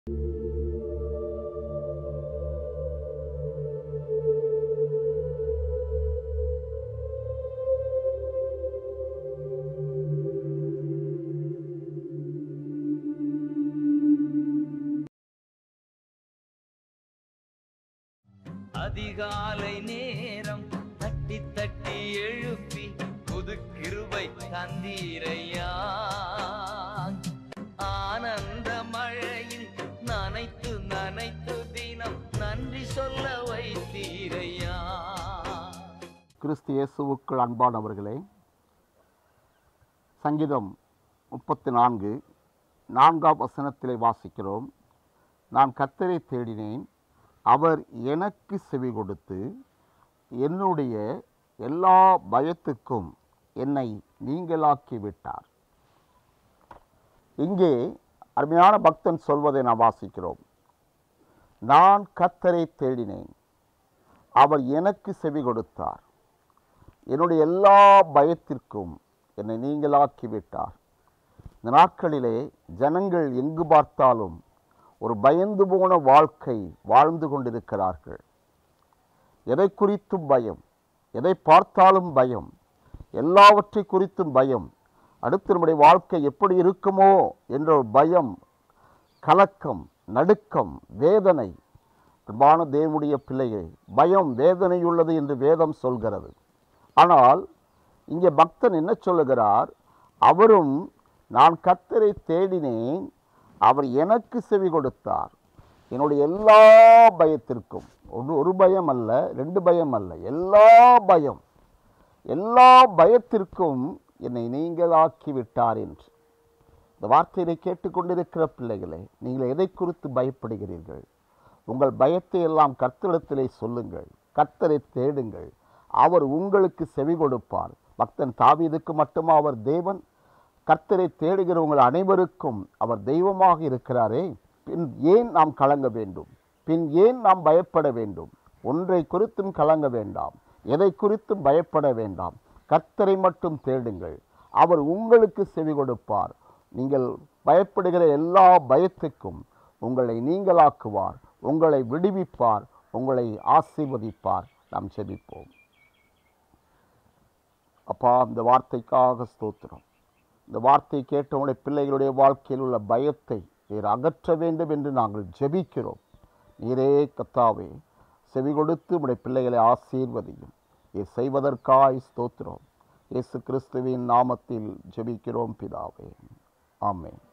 அதிகாலை நேரம் தட்டி தட்டி எழுப்பி புது கிருபை தந்தீரையா ஆனந்த மழையில் நனைத்து நனைத்து தினம் நன்றி சொல்ல வைத்தீரையா கிறிஸ்து இயேசுவுக்குள் அன்பானவர்களே சங்கீதம் முப்பத்தி நான்கு நான்காம் வசனத்திலே வாசிக்கிறோம் நான் கர்த்தரை தேடினேன் அவர் எனக்கு செவி கொடுத்து என்னுடைய எல்லா பயத்துக்கும் என்னை நீங்களாக்கி விட்டார் இங்கே அருமையான பக்தன் சொல்வதை நாம் வாசிக்கிறோம் நான் கர்த்தரை தேடினேன் அவர் எனக்கு செவி கொடுத்தார் என்னுடைய எல்லா பயத்திற்கும் என்னை நீங்களாக்கி விட்டார் இந்த நாட்களிலே ஜனங்கள் எங்கு பார்த்தாலும் ஒரு பயந்து போன வாழ்க்கை வாழ்ந்து கொண்டிருக்கிறார்கள் எதை குறித்தும் பயம் எதை பார்த்தாலும் பயம் எல்லாவற்றை குறித்தும் பயம் அடுத்து நம்முடைய வாழ்க்கை எப்படி இருக்குமோ என்ற ஒரு பயம் கலக்கம் நடுக்கம் வேதனை அன்பான தேவனுடைய பிள்ளைகள் பயம் வேதனை உள்ளது என்று வேதம் சொல்கிறது ஆனால் இங்கே பக்தன் என்ன சொல்லுகிறார் அவரும் நான் கர்த்தரை தேடினேன் அவர் எனக்கு செவி கொடுத்தார் என்னுடைய எல்லா பயத்திற்கும் ஒரு ஒரு பயம் அல்ல ரெண்டு பயம் அல்ல எல்லா பயம் எல்லா பயத்திற்கும் என்னை நீங்களாக்கி விட்டார் என்று இந்த வார்த்தையை கேட்டுக்கொண்டிருக்கிற பிள்ளைகளே நீங்கள் எதை குறித்து பயப்படுகிறீர்கள் உங்கள் பயத்தை எல்லாம் கர்த்தரிடத்திலே சொல்லுங்கள் கர்த்தரை தேடுங்கள் அவர் உங்களுக்கு செவி கொடுப்பார் பக்தன் தாவீதுக்கு மட்டுமா அவர் தேவன் கர்த்தரை தேடுகிற உங்கள் அனைவருக்கும் அவர் தெய்வமாக இருக்கிறாரே பின் ஏன் நாம் கலங்க வேண்டும் பின் ஏன் நாம் பயப்பட வேண்டும் ஒன்றை குறித்தும் கலங்க வேண்டாம் எதை குறித்தும் பயப்பட வேண்டாம் கர்த்தரை மட்டும் தேடுங்கள் அவர் உங்களுக்கு செவி கொடுப்பார் நீங்கள் பயப்படுகிற எல்லா பயத்துக்கும் உங்களை நீங்களாக்குவார் உங்களை விடுவிப்பார் உங்களை ஆசீர்வதிப்பார் நாம் செபிப்போம் அப்பா இந்த வார்த்தைக்காக ஸ்தோத்திரம் இந்த வார்த்தை கேட்டவுடைய பிள்ளைகளுடைய வாழ்க்கையில் உள்ள பயத்தை நீர் அகற்ற வேண்டும் என்று நாங்கள் ஜெபிக்கிறோம் நீரே கத்தாவே செவி கொடுத்து உடைய பிள்ளைகளை ஆசீர்வதியும் இதை செய்வதற்காய் ஸ்தோத்திரம் இயேசு கிறிஸ்துவின் நாமத்தில் ஜெபிக்கிறோம் பிதாவே ஆமென்